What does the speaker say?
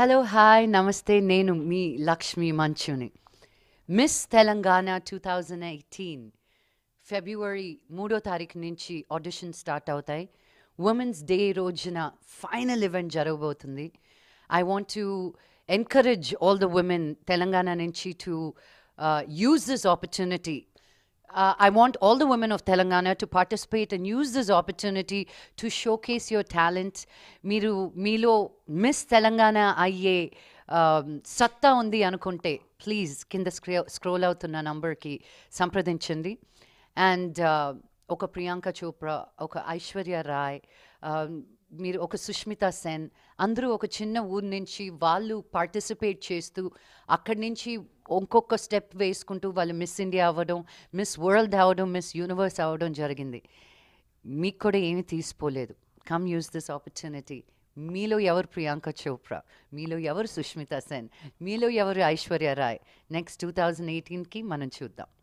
Hello hi నమస్తే నేను మీ లక్ష్మి మంచుని miss Telangana two thousand eighteen ఫిబ్రవరి మూడో తారీఖు నుంచి ఆడిషన్ స్టార్ట్ అవుతాయి ఉమెన్స్ డే రోజున ఫైనల్ ఈవెంట్ జరగబోతుంది I want to encourage all the women Telangana నుంచి to use this opportunity uh, I want all the women of Telangana to participate and use this opportunity to showcase your talent. మీరు మీలో miss Telangana అయ్యే um, సత్తా ఉంది అనుకుంటే please కింద స్క్రో scroll అవుతున్న నంబర్కి సంప్రదించండి అండ్ ఒక ప్రియాంక చోప్రా ఒక ఐశ్వర్య రాయ్ um, మీరు ఒక సుష్మిత సెన్ అందరూ ఒక చిన్న ఊరు నుంచి వాళ్ళు పార్టిసిపేట్ చేస్తూ అక్కడి నుంచి ఇంకొక స్టెప్ వేసుకుంటూ వాళ్ళు మిస్ ఇండియా అవ్వడం మిస్ వరల్డ్ అవ్వడం మిస్ యూనివర్స్ అవ్వడం జరిగింది మీకు కూడా ఏమీ తీసిపోలేదు కమ్ యూస్ దిస్ ఆపర్చునిటీ మీలో ఎవరు ప్రియాంక చోప్రా మీలో ఎవరు సుష్మిత సెన్ మీలో ఎవరు Aishwarya Rai next two thousand ఎయిటీన్కి మనం చూద్దాం